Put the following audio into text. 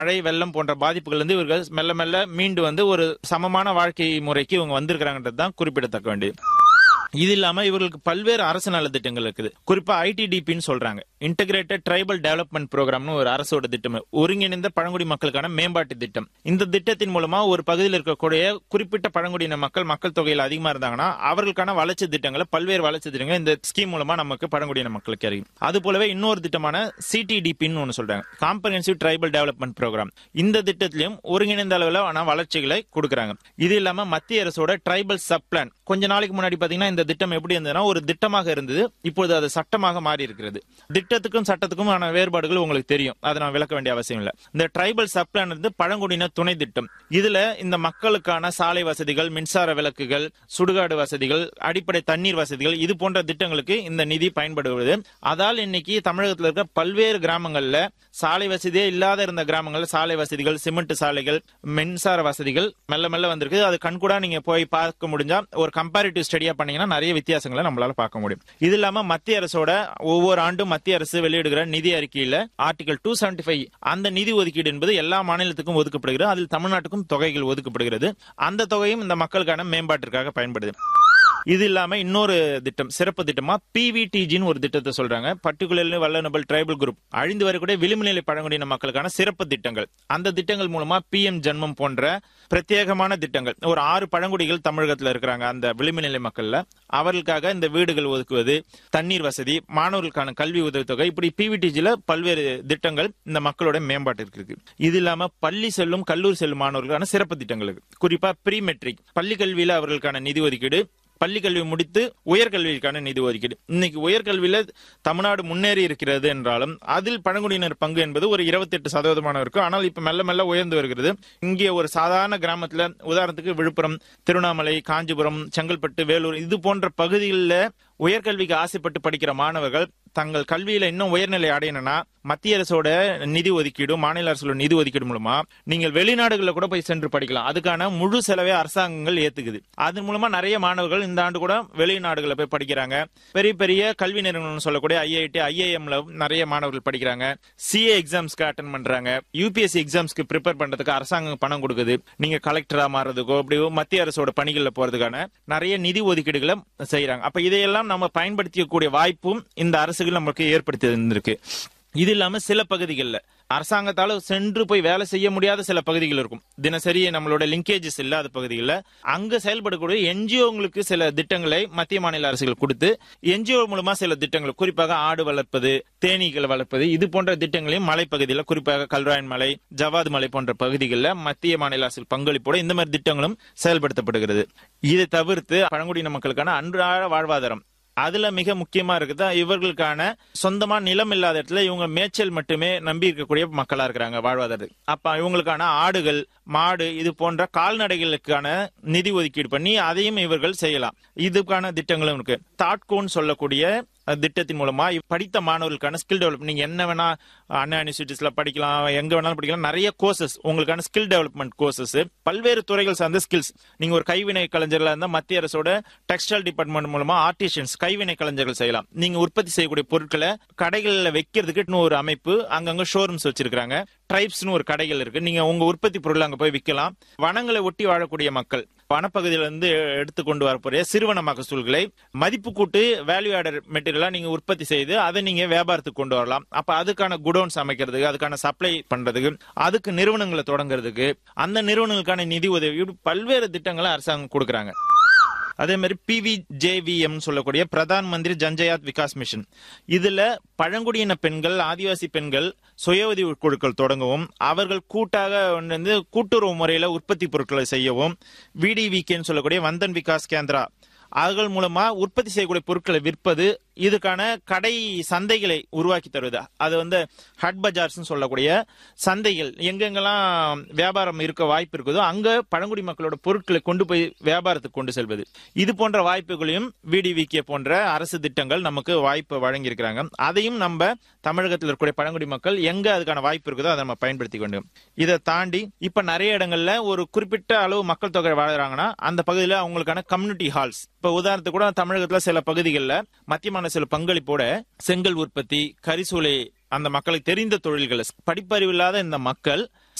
மழை வெள்ளம் போன்ற பாதிப்புகள் இருந்து இவர்கள் மெல்ல மெல்ல மீண்டு வந்து ஒரு சமமான வாழ்க்கை முறைக்கு இவங்க வந்திருக்கிறாங்கன்றது தான் குறிப்பிடத்தக்க வேண்டியது இது இல்லாம இவர்களுக்கு பல்வேறு அரசு நலத்திட்டங்கள் இருக்குது குறிப்பா ஐடிடிபின்னு சொல்றாங்க இன்டகிரேட்டட் ட்ரைபல் டெவலப்மெண்ட் ப்ரோக்ராம்னு ஒரு அரசோட திட்டம் ஒருங்கிணைந்த பழங்குடி மக்களுக்கான மேம்பாட்டு திட்டம் இந்த திட்டத்தின் மூலமா ஒரு பகுதியில் இருக்கக்கூடிய குறிப்பிட்ட பழங்குடியின மக்கள் மக்கள் தொகையில் அதிகமா இருந்தாங்கன்னா அவர்களுக்கான வளர்ச்சி திட்டங்களை பல்வேறு வளர்ச்சி திட்டங்கள் இந்த ஸ்கீம் மூலமா நமக்கு பழங்குடியின மக்களுக்கு அறியும் அது போலவே இன்னொரு திட்டமான சிடிடிபின்னு ஒன்று சொல்றாங்க காம்பரன்சிவ் ட்ரைபல் டெவலப்மெண்ட் ப்ரோக்ராம் இந்த திட்டத்திலையும் ஒருங்கிணைந்த அளவில் வளர்ச்சிகளை கொடுக்குறாங்க இது இல்லாம மத்திய அரசோட ட்ரைபல் சப் பிளான் கொஞ்ச நாளைக்கு முன்னாடி பாத்தீங்கன்னா இந்த திட்டம் எப்படி இருந்ததுன்னா ஒரு திட்டமாக இருந்தது இப்பொழுது அது சட்டமாக மாறி இருக்கிறது திட்டத்துக்கும் சட்டத்துக்கும் ஆன வேறுபாடுகள் உங்களுக்கு தெரியும் அதை நான் விளக்க வேண்டிய அவசியம் இல்லை இந்த ட்ரைபல் சப் பிளான் இருந்து பழங்குடியின துணை திட்டம் இதுல இந்த மக்களுக்கான சாலை வசதிகள் மின்சார விளக்குகள் சுடுகாடு வசதிகள் அடிப்படை தண்ணீர் வசதிகள் இது போன்ற திட்டங்களுக்கு இந்த நிதி பயன்படுவது அதால் இன்னைக்கு தமிழகத்தில் இருக்க பல்வேறு கிராமங்கள்ல சாலை வசதியே இல்லாத இருந்த கிராமங்கள்ல சாலை வசதிகள் சிமெண்ட் சாலைகள் மின்சார வசதிகள் மெல்ல மெல்ல வந்திருக்கு அது கண்கூடா நீங்க போய் பார்க்க முடிஞ்சா ஒரு கம்பேரிட்டிவ் ஸ்டடியா பண்ணீங்கன்னா நிறைய வித்தியாசங்களை நம்மளால பார்க்க முடியும் இது இல்லாம மத்திய அரசோட ஒவ்வொரு ஆண்டும் மத்திய அரசு வெளியிடுகிற நிதி அறிக்கையில ஆர்டிகல் டூ செவன்டி ஃபைவ் அந்த நிதி ஒதுக்கீடு என்பது எல்லா மாநிலத்துக்கும் ஒதுக்கப்படுகிறது அதில் தமிழ்நாட்டுக்கும் தொகைகள் ஒதுக்கப்படுகிறது அந்த தொகையும் இந்த மக்களுக்கான மேம்பாட்டிற்காக பயன்படுது இது இல்லாம இன்னொரு திட்டம் சிறப்பு திட்டமா பிவிடிஜின்னு ஒரு திட்டத்தை சொல்றாங்க பர்டிகுலர்லி வல்லனபிள் ட்ரைபல் குரூப் அழிந்து வரக்கூடிய விளிம்புநிலை பழங்குடியின மக்களுக்கான சிறப்பு திட்டங்கள் அந்த திட்டங்கள் மூலமா பி எம் ஜன்மம் போன்ற பிரத்யேகமான திட்டங்கள் ஒரு ஆறு பழங்குடிகள் தமிழகத்துல இருக்கிறாங்க அந்த விளிம்புநிலை மக்கள்ல அவர்களுக்காக இந்த வீடுகள் ஒதுக்குவது தண்ணீர் வசதி மாணவர்களுக்கான கல்வி உதவித்தொகை இப்படி பிவிடிஜில பல்வேறு திட்டங்கள் இந்த மக்களோட மேம்பாட்டிற்கு இருக்கு இது இல்லாம பள்ளி செல்லும் கல்லூரி செல்லும் மாணவர்களுக்கான சிறப்பு திட்டங்கள் இருக்கு குறிப்பா ப்ரீ மெட்ரிக் பள்ளி கல்வியில அவர்களுக்கான நிதி ஒதுக்கீடு பள்ளி கல்வி முடித்து உயர்கல்விக்கான நிதி ஒதுக்கீடு இன்னைக்கு உயர்கல்வியில தமிழ்நாடு முன்னேறி இருக்கிறது என்றாலும் அதில் பழங்குடியினர் பங்கு என்பது ஒரு இருபத்தி எட்டு சதவீதமான இருக்கும் ஆனால் இப்ப மெல்ல மெல்ல உயர்ந்து வருகிறது இங்கே ஒரு சாதாரண கிராமத்துல உதாரணத்துக்கு விழுப்புரம் திருவண்ணாமலை காஞ்சிபுரம் செங்கல்பட்டு வேலூர் இது போன்ற பகுதிகளில் உயர்கல்விக்கு ஆசைப்பட்டு படிக்கிற மாணவர்கள் தங்கள் கல்வியில இன்னும் உயர்நிலை அடையணும்னா மத்திய அரசோட நிதி ஒதுக்கீடு மாநில அரசோட நிதி ஒதுக்கீடு மூலமா நீங்கள் வெளிநாடுகளில் கூட போய் சென்று படிக்கலாம் அதுக்கான முழு செலவை அரசாங்கங்கள் ஏத்துக்குது அதன் மூலமா நிறைய மாணவர்கள் இந்த ஆண்டு கூட வெளிநாடுகளில் போய் படிக்கிறாங்க பெரிய பெரிய கல்வி நிறுவனம் சொல்லக்கூடிய ஐஐடி ஐஐஎம்ல நிறைய மாணவர்கள் படிக்கிறாங்க சிஏ எக்ஸாம்ஸ்க்கு அட்டன் பண்றாங்க யூபிஎஸ்சி எக்ஸாம்ஸ்க்கு ப்ரிப்பேர் பண்றதுக்கு அரசாங்கம் பணம் கொடுக்குது நீங்க கலெக்டரா மாறதுக்கோ அப்படி மத்திய அரசோட பணிகளில் போறதுக்கான நிறைய நிதி ஒதுக்கீடுகளை செய்யறாங்க அப்ப இதையெல்லாம் நம்ம பயன்படுத்திக்கக்கூடிய வாய்ப்பும் இந்த அரசுகள் நமக்கு ஏற்படுத்தி இருந்திருக்கு இது இல்லாம சில பகுதிகளில் அரசாங்கத்தால சென்று போய் வேலை செய்ய முடியாத சில பகுதிகள் இருக்கும் தினசரி நம்மளோட லிங்கேஜஸ் இல்லாத பகுதிகளில் அங்க செயல்படக்கூடிய என்ஜிஓங்களுக்கு சில திட்டங்களை மத்திய மாநில அரசுகள் கொடுத்து என்ஜிஓ மூலமா சில திட்டங்கள் குறிப்பாக ஆடு வளர்ப்பது தேனீகள் வளர்ப்பது இது போன்ற திட்டங்களையும் மலைப்பகுதியில் குறிப்பாக கல்ராயன் மலை ஜவாத் மலை போன்ற பகுதிகளில் மத்திய மாநில அரசு பங்களிப்போட இந்த மாதிரி திட்டங்களும் செயல்படுத்தப்படுகிறது இதை தவிர்த்து பழங்குடியின மக்களுக்கான அன்றாட வாழ்வாதாரம் அதுல மிக முக்கியமா இருக்குது இவர்களுக்கான சொந்தமா நிலம் இல்லாத இடத்துல இவங்க மேய்ச்சல் மட்டுமே நம்பி இருக்கக்கூடிய மக்களா இருக்கிறாங்க வாழ்வாதாரத்துக்கு அப்ப இவங்களுக்கான ஆடுகள் மாடு இது போன்ற கால்நடைகளுக்கான நிதி ஒதுக்கீடு பண்ணி அதையும் இவர்கள் செய்யலாம் இதுக்கான திட்டங்களும் இருக்கு தாட்கோன்னு சொல்லக்கூடிய திட்டத்தின் மூலமா படித்த மாணவர்களுக்கான ஸ்கில் டெவலப் நீங்க என்ன வேணா அண்ணா யூனிவர்சிட்டிஸ்ல படிக்கலாம் எங்க வேணாலும் படிக்கலாம் நிறைய கோர்சஸ் உங்களுக்கான ஸ்கில் டெவலப்மெண்ட் கோர்சஸ் பல்வேறு துறைகள் சார்ந்த ஸ்கில்ஸ் நீங்க ஒரு கைவினை கலைஞர்களா இருந்தா மத்திய அரசோட டெக்ஸ்டைல் டிபார்ட்மெண்ட் மூலமா ஆர்டிஷியன்ஸ் கைவினை கலைஞர்கள் செய்யலாம் நீங்க உற்பத்தி செய்யக்கூடிய பொருட்களை கடைகளில் வைக்கிறதுக்கு ஒரு அமைப்பு அங்கங்க ஷோரூம்ஸ் வச்சிருக்காங்க ட்ரைப்ஸ்னு ஒரு கடைகள் இருக்கு நீங்க உங்க உற்பத்தி பொருள் அங்க போய் விற்கலாம் வனங்களை ஒட்டி வாழக்கூடிய மக்கள் வனப்பகுதியில இருந்து எடுத்து கொண்டு வரக்கூடிய சிறுவன மகசூல்களை மதிப்பு கூட்டு வேல்யூ ஆடர் மெட்டீரியலா நீங்க உற்பத்தி செய்து அதை நீங்க வியாபாரத்துக்கு கொண்டு வரலாம் அப்ப அதுக்கான குடோன்ஸ் அமைக்கிறதுக்கு அதுக்கான சப்ளை பண்றதுக்கு அதுக்கு நிறுவனங்களை தொடங்குறதுக்கு அந்த நிறுவனங்களுக்கான நிதி உதவி பல்வேறு திட்டங்களை அரசாங்கம் கொடுக்கறாங்க அதே மாதிரி பிவிஜேவிஎம் சொல்லக்கூடிய பிரதான் மந்திரி ஜன்ஜயாத் விகாஸ் மிஷன் இதுல பழங்குடியின பெண்கள் ஆதிவாசி பெண்கள் சுய உதவி குழுக்கள் தொடங்கவும் அவர்கள் கூட்டாக வந்து கூட்டுறவு முறையில உற்பத்தி பொருட்களை செய்யவும் விடிவிகேன்னு சொல்லக்கூடிய வந்தன் விகாஸ் கேந்திரா அவர்கள் மூலமா உற்பத்தி செய்யக்கூடிய பொருட்களை விற்பது இதுக்கான கடை சந்தைகளை உருவாக்கி தருவது அது வந்து ஹட் பஜார்ஸ் சொல்லக்கூடிய சந்தைகள் எங்கெங்கெல்லாம் வியாபாரம் இருக்க வாய்ப்பு இருக்குதோ அங்க பழங்குடி மக்களோட பொருட்களை கொண்டு போய் வியாபாரத்துக்கு கொண்டு செல்வது இது போன்ற வாய்ப்புகளையும் விடிவிகே போன்ற அரசு திட்டங்கள் நமக்கு வாய்ப்பு வழங்கியிருக்கிறாங்க அதையும் நம்ம தமிழகத்தில் இருக்கக்கூடிய பழங்குடி மக்கள் எங்க அதுக்கான வாய்ப்பு இருக்குதோ அதை நம்ம பயன்படுத்திக் வேண்டும் இதை தாண்டி இப்ப நிறைய இடங்கள்ல ஒரு குறிப்பிட்ட அளவு மக்கள் தொகை வாழறாங்கன்னா அந்த பகுதியில் அவங்களுக்கான கம்யூனிட்டி ஹால்ஸ் இப்ப உதாரணத்துக்கு கூட தமிழகத்துல சில பகுதிகளில் மத்திய மாநில சில பங்களிப்போட செங்கல் உற்பத்தி கரிசூலை அந்த மக்களுக்கு தெரிந்த தொழில்கள் படிப்பறிவு இல்லாத இந்த மக்கள்